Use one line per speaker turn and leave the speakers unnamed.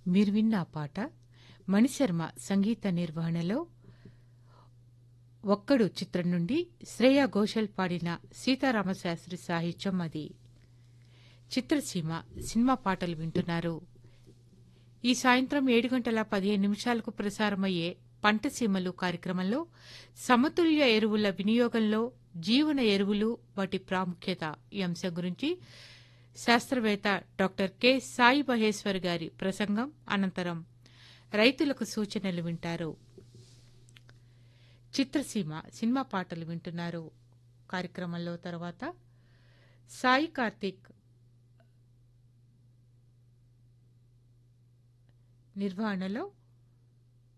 మీరు విన్న ఆ పాట మణిశర్మ సంగీత నిర్వహణలో ఒక్కడు చిత్రం నుండి శ్రేయా ఘోషల్ పాడిన సీతారామశాస్త్రి సాహిత్యం అది చిత్రసీమ సినిమా పాటలు వింటున్నారు ఈ సాయంత్రం ఏడు గంటల పదిహేను నిమిషాలకు ప్రసారమయ్యే పంటసీమలు కార్యక్రమంలో సమతుల్య ఎరువుల వినియోగంలో జీవన ఎరువులు వాటి ప్రాముఖ్యత ఈ అంశం గురించి శాస్త్రవేత్త డాక్టర్ కె సాయి మహేశ్వర్ గారి ప్రసంగం అనంతరం రైతులకు సూచనలు వింటారు చిత్రసీమ సినిమా పాటలు వింటున్నారు కార్యక్రమంలో తర్వాత సాయి కార్తిక్ నిర్వహణలో